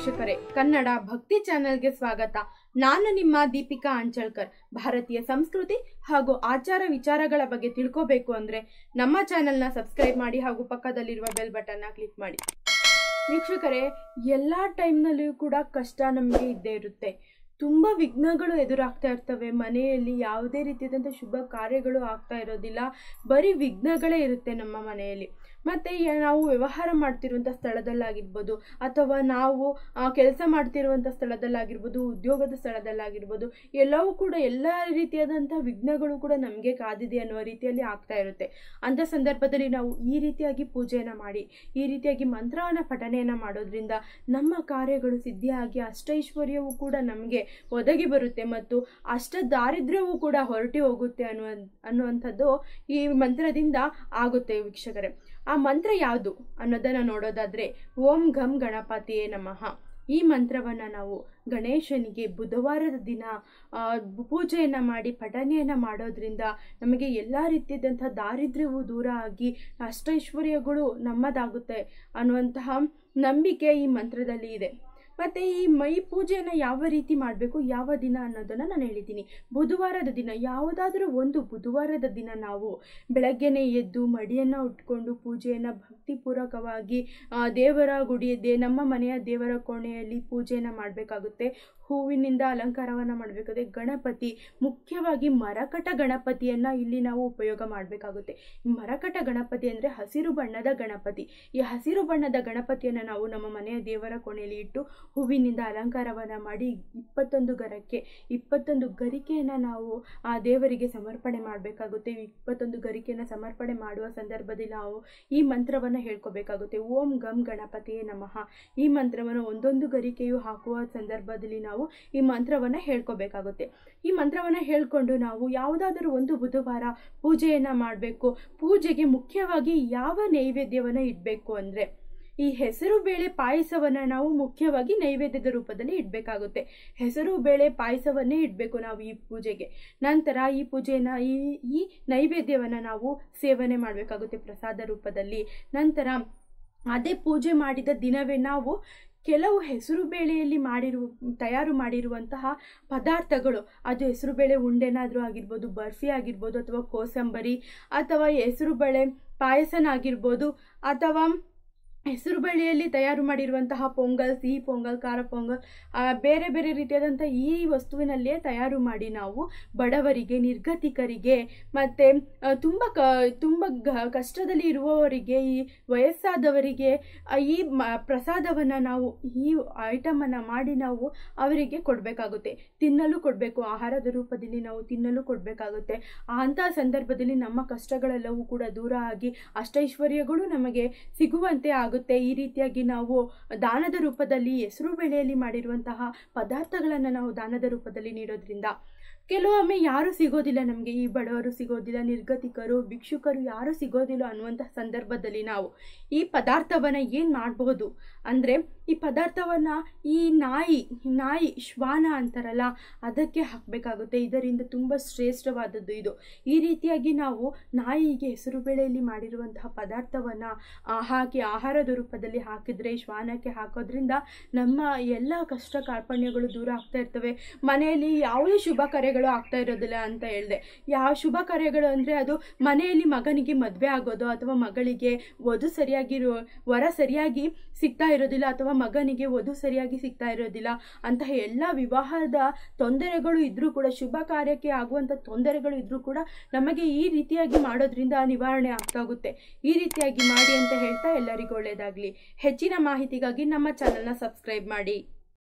ವೀಕ್ಷಕರೇ ಕನ್ನಡ ಭಕ್ತಿ ಚಾನೆಲ್ಗೆ ಸ್ವಾಗತ ನಾನು ನಿಮ್ಮ ದೀಪಿಕಾ ಅಂಚಳ್ಕರ್ ಭಾರತೀಯ ಸಂಸ್ಕೃತಿ ಹಾಗೂ ಆಚಾರ ವಿಚಾರಗಳ ಬಗ್ಗೆ ತಿಳ್ಕೋಬೇಕು ಅಂದ್ರೆ ನಮ್ಮ ಚಾನೆಲ್ನ ಸಬ್ಸ್ಕ್ರೈಬ್ ಮಾಡಿ ಹಾಗೂ ಪಕ್ಕದಲ್ಲಿರುವ ಬೆಲ್ ಬಟನ್ನ ಕ್ಲಿಕ್ ಮಾಡಿ ವೀಕ್ಷಕರೇ ಎಲ್ಲ ಟೈಮ್ನಲ್ಲಿಯೂ ಕೂಡ ಕಷ್ಟ ನಮಗೆ ಇದ್ದೇ ಇರುತ್ತೆ ತುಂಬ ವಿಘ್ನಗಳು ಎದುರಾಗ್ತಾ ಇರ್ತವೆ ಮನೆಯಲ್ಲಿ ಯಾವುದೇ ರೀತಿಯಾದಂಥ ಶುಭ ಕಾರ್ಯಗಳು ಆಗ್ತಾ ಇರೋದಿಲ್ಲ ಬರೀ ವಿಘ್ನಗಳೇ ಇರುತ್ತೆ ನಮ್ಮ ಮನೆಯಲ್ಲಿ ಮತ್ತು ನಾವು ವ್ಯವಹಾರ ಮಾಡ್ತಿರುವಂಥ ಸ್ಥಳದಲ್ಲಾಗಿರ್ಬೋದು ಅಥವಾ ನಾವು ಕೆಲಸ ಮಾಡ್ತಿರುವಂಥ ಸ್ಥಳದಲ್ಲಾಗಿರ್ಬೋದು ಉದ್ಯೋಗದ ಸ್ಥಳದಲ್ಲಾಗಿರ್ಬೋದು ಎಲ್ಲವೂ ಕೂಡ ಎಲ್ಲ ರೀತಿಯಾದಂಥ ವಿಘ್ನಗಳು ಕೂಡ ನಮಗೆ ಕಾದಿದೆ ಅನ್ನುವ ರೀತಿಯಲ್ಲಿ ಆಗ್ತಾ ಇರುತ್ತೆ ಅಂಥ ಸಂದರ್ಭದಲ್ಲಿ ನಾವು ಈ ರೀತಿಯಾಗಿ ಪೂಜೆಯನ್ನು ಮಾಡಿ ಈ ರೀತಿಯಾಗಿ ಮಂತ್ರವನ್ನು ಪಠನೆಯನ್ನು ಮಾಡೋದ್ರಿಂದ ನಮ್ಮ ಕಾರ್ಯಗಳು ಸಿದ್ಧಿಯಾಗಿ ಅಷ್ಟೈಶ್ವರ್ಯವೂ ಕೂಡ ನಮಗೆ ಒದಗಿ ಬರುತ್ತೆ ಮತ್ತು ಅಷ್ಟ ದಾರಿದ್ರ್ಯವೂ ಕೂಡ ಹೊರಟಿ ಹೋಗುತ್ತೆ ಅನ್ನುವ ಅನ್ನುವಂಥದ್ದು ಈ ಮಂತ್ರದಿಂದ ಆಗುತ್ತೆ ವೀಕ್ಷಕರೇ ಆ ಮಂತ್ರ ಯಾವುದು ಅನ್ನೋದನ್ನು ನೋಡೋದಾದರೆ ಓಂ ಘಂ ಗಣಪತಿಯೇ ನಮಃ ಈ ಮಂತ್ರವನ್ನು ನಾವು ಗಣೇಶನಿಗೆ ಬುಧವಾರದ ದಿನ ಪೂಜೆಯನ್ನು ಮಾಡಿ ಪಠನೆಯನ್ನು ಮಾಡೋದ್ರಿಂದ ನಮಗೆ ಎಲ್ಲ ರೀತಿಯಾದಂಥ ದಾರಿದ್ರ್ಯವು ದೂರ ಆಗಿ ಅಷ್ಟೈಶ್ವರ್ಯಗಳು ನಮ್ಮದಾಗುತ್ತೆ ಅನ್ನುವಂತಹ ನಂಬಿಕೆ ಈ ಮಂತ್ರದಲ್ಲಿ ಇದೆ ಮತ್ತು ಈ ಮೈ ಪೂಜೆಯನ್ನು ಯಾವ ರೀತಿ ಮಾಡಬೇಕು ಯಾವ ದಿನ ಅನ್ನೋದನ್ನು ನಾನು ಹೇಳಿದ್ದೀನಿ ಬುಧವಾರದ ದಿನ ಯಾವುದಾದ್ರೂ ಒಂದು ಬುಧವಾರದ ದಿನ ನಾವು ಬೆಳಗ್ಗೆನೇ ಎದ್ದು ಮಡಿಯನ್ನು ಉಟ್ಕೊಂಡು ಪೂಜೆಯನ್ನು ಭಕ್ತಿಪೂರ್ವಕವಾಗಿ ದೇವರ ಗುಡಿ ದೇ ನಮ್ಮ ಮನೆಯ ದೇವರ ಕೋಣೆಯಲ್ಲಿ ಪೂಜೆಯನ್ನು ಮಾಡಬೇಕಾಗುತ್ತೆ ಹೂವಿನಿಂದ ಅಲಂಕಾರವನ್ನು ಮಾಡಬೇಕಾಗುತ್ತೆ ಗಣಪತಿ ಮುಖ್ಯವಾಗಿ ಮರಕಟ ಗಣಪತಿಯನ್ನು ಇಲ್ಲಿ ನಾವು ಉಪಯೋಗ ಮಾಡಬೇಕಾಗುತ್ತೆ ಮರಕಟ ಗಣಪತಿ ಅಂದರೆ ಹಸಿರು ಬಣ್ಣದ ಗಣಪತಿ ಈ ಹಸಿರು ಬಣ್ಣದ ಗಣಪತಿಯನ್ನು ನಾವು ನಮ್ಮ ಮನೆಯ ದೇವರ ಕೋಣೆಯಲ್ಲಿ ಇಟ್ಟು ಹೂವಿನಿಂದ ಅಲಂಕಾರವನ್ನು ಮಾಡಿ ಇಪ್ಪತ್ತೊಂದು ಗರಕ್ಕೆ ಇಪ್ಪತ್ತೊಂದು ಗರಿಕೆಯನ್ನು ನಾವು ಆ ದೇವರಿಗೆ ಸಮರ್ಪಣೆ ಮಾಡಬೇಕಾಗುತ್ತೆ ಇಪ್ಪತ್ತೊಂದು ಗರಿಕೆಯನ್ನು ಸಮರ್ಪಣೆ ಮಾಡುವ ಸಂದರ್ಭದಲ್ಲಿ ನಾವು ಈ ಮಂತ್ರವನ್ನು ಹೇಳ್ಕೋಬೇಕಾಗುತ್ತೆ ಓಂ ಗಂ ಗಣಪತಿಯೇ ನಮಃ ಈ ಮಂತ್ರವನ್ನು ಒಂದೊಂದು ಗರಿಕೆಯು ಹಾಕುವ ಸಂದರ್ಭದಲ್ಲಿ ನಾವು ಈ ಮಂತ್ರವನ್ನು ಹೇಳ್ಕೋಬೇಕಾಗುತ್ತೆ ಈ ಮಂತ್ರವನ್ನು ಹೇಳ್ಕೊಂಡು ನಾವು ಯಾವುದಾದರೂ ಒಂದು ಬುಧವಾರ ಪೂಜೆಯನ್ನು ಮಾಡಬೇಕು ಪೂಜೆಗೆ ಮುಖ್ಯವಾಗಿ ಯಾವ ನೈವೇದ್ಯವನ್ನು ಇಡಬೇಕು ಅಂದರೆ ಈ ಹೆಸರು ಬೇಳೆ ಪಾಯಸವನ್ನು ನಾವು ಮುಖ್ಯವಾಗಿ ನೈವೇದ್ಯದ ರೂಪದಲ್ಲಿ ಇಡಬೇಕಾಗುತ್ತೆ ಹೆಸರು ಬೇಳೆ ಪಾಯಸವನ್ನೇ ಇಡಬೇಕು ನಾವು ಈ ಪೂಜೆಗೆ ನಂತರ ಈ ಪೂಜೆನ ಈ ಈ ನೈವೇದ್ಯವನ್ನು ನಾವು ಸೇವನೆ ಮಾಡಬೇಕಾಗುತ್ತೆ ಪ್ರಸಾದ ರೂಪದಲ್ಲಿ ನಂತರ ಅದೇ ಪೂಜೆ ಮಾಡಿದ ದಿನವೇ ನಾವು ಕೆಲವು ಹೆಸರು ಬೇಳೆಯಲ್ಲಿ ಮಾಡಿರುವ ತಯಾರು ಮಾಡಿರುವಂತಹ ಪದಾರ್ಥಗಳು ಅದು ಹೆಸರು ಬೇಳೆ ಉಂಡೆನಾದರೂ ಆಗಿರ್ಬೋದು ಬರ್ಫಿ ಆಗಿರ್ಬೋದು ಅಥವಾ ಕೋಸಂಬರಿ ಅಥವಾ ಹೆಸರು ಬೇಳೆ ಪಾಯಸನಾಗಿರ್ಬೋದು ಅಥವಾ ಹೆಸರು ಬೇಳೆಯಲ್ಲಿ ತಯಾರು ಮಾಡಿರುವಂತಹ ಪೊಂಗಲ್ ಸಿಹಿ ಪೊಂಗಲ್ ಖಾರ ಪೊಂಗಲ್ ಬೇರೆ ಬೇರೆ ರೀತಿಯಾದಂಥ ಈ ವಸ್ತುವಿನಲ್ಲೇ ತಯಾರು ಮಾಡಿ ನಾವು ಬಡವರಿಗೆ ನಿರ್ಗತಿಕರಿಗೆ ಮತ್ತು ತುಂಬ ಕ ತುಂಬ ಗ ಕಷ್ಟದಲ್ಲಿ ಇರುವವರಿಗೆ ಈ ವಯಸ್ಸಾದವರಿಗೆ ಈ ಮ ಪ್ರಸಾದವನ್ನು ನಾವು ಈ ಐಟಮನ್ನು ಮಾಡಿ ನಾವು ಅವರಿಗೆ ಕೊಡಬೇಕಾಗುತ್ತೆ ತಿನ್ನಲು ಕೊಡಬೇಕು ಆಹಾರದ ರೂಪದಲ್ಲಿ ನಾವು ತಿನ್ನಲು ಕೊಡಬೇಕಾಗುತ್ತೆ ಅಂತಹ ಸಂದರ್ಭದಲ್ಲಿ ನಮ್ಮ ಕಷ್ಟಗಳೆಲ್ಲವೂ ಕೂಡ ದೂರ ಆಗಿ ಅಷ್ಟೈಶ್ವರ್ಯಗಳು ನಮಗೆ ಸಿಗುವಂತೆ ಆಗುತ್ತೆ ಈ ರೀತಿಯಾಗಿ ನಾವು ದಾನದ ರೂಪದಲ್ಲಿ ಹೆಸರು ಬೇಳೆಯಲ್ಲಿ ಮಾಡಿರುವಂತಹ ಪದಾರ್ಥಗಳನ್ನು ನಾವು ದಾನದ ರೂಪದಲ್ಲಿ ನೀಡೋದ್ರಿಂದ ಕೆಲವೊಮ್ಮೆ ಯಾರು ಸಿಗೋದಿಲ್ಲ ನಮಗೆ ಈ ಬಡವರು ಸಿಗೋದಿಲ್ಲ ನಿರ್ಗತಿಕರು ಭಿಕ್ಷುಕರು ಯಾರು ಸಿಗೋದಿಲ್ಲ ಅನ್ನುವಂಥ ಸಂದರ್ಭದಲ್ಲಿ ನಾವು ಈ ಪದಾರ್ಥವನ್ನು ಏನು ಮಾಡಬಹುದು ಅಂದರೆ ಈ ಪದಾರ್ಥವನ್ನು ಈ ನಾಯಿ ನಾಯಿ ಶ್ವಾನ ಅಂತಾರಲ್ಲ ಅದಕ್ಕೆ ಹಾಕಬೇಕಾಗುತ್ತೆ ಇದರಿಂದ ತುಂಬ ಶ್ರೇಷ್ಠವಾದದ್ದು ಇದು ಈ ರೀತಿಯಾಗಿ ನಾವು ನಾಯಿಗೆ ಹೆಸರು ಬೇಳೆಯಲ್ಲಿ ಮಾಡಿರುವಂತಹ ಪದಾರ್ಥವನ್ನು ಹಾಕಿ ಆಹಾರದ ರೂಪದಲ್ಲಿ ಹಾಕಿದರೆ ಶ್ವಾನಕ್ಕೆ ಹಾಕೋದ್ರಿಂದ ನಮ್ಮ ಎಲ್ಲ ಕಷ್ಟ ಕಾರ್ಪಣ್ಯಗಳು ದೂರ ಆಗ್ತಾ ಇರ್ತವೆ ಮನೆಯಲ್ಲಿ ಯಾವುದೇ ಶುಭ ಕಾರ್ಯಗಳು ಆಗ್ತಾ ಇರೋದಿಲ್ಲ ಅಂತ ಹೇಳಿದೆ ಯಾವ ಶುಭ ಕಾರ್ಯಗಳು ಅಂದರೆ ಅದು ಮನೆಯಲ್ಲಿ ಮಗನಿಗೆ ಮದುವೆ ಆಗೋದು ಅಥವಾ ಮಗಳಿಗೆ ವಧು ಸರಿಯಾಗಿರೋ ವರ ಸರಿಯಾಗಿ ಸಿಗ್ತಾ ಇರೋದಿಲ್ಲ ಅಥವಾ ಮಗನಿಗೆ ವಧು ಸರಿಯಾಗಿ ಸಿಗ್ತಾ ಇರೋದಿಲ್ಲ ಅಂತಹ ಎಲ್ಲ ವಿವಾಹದ ತೊಂದರೆಗಳು ಇದ್ರೂ ಕೂಡ ಶುಭ ಕಾರ್ಯಕ್ಕೆ ಆಗುವಂಥ ತೊಂದರೆಗಳು ಇದ್ರೂ ಕೂಡ ನಮಗೆ ಈ ರೀತಿಯಾಗಿ ಮಾಡೋದ್ರಿಂದ ನಿವಾರಣೆ ಆಗ್ತಾಗುತ್ತೆ ಈ ರೀತಿಯಾಗಿ ಮಾಡಿ ಅಂತ ಹೇಳ್ತಾ ಎಲ್ಲರಿಗೂ ಒಳ್ಳೆಯದಾಗಲಿ ಹೆಚ್ಚಿನ ಮಾಹಿತಿಗಾಗಿ ನಮ್ಮ ಚಾನಲ್ನ ಸಬ್ಸ್ಕ್ರೈಬ್ ಮಾಡಿ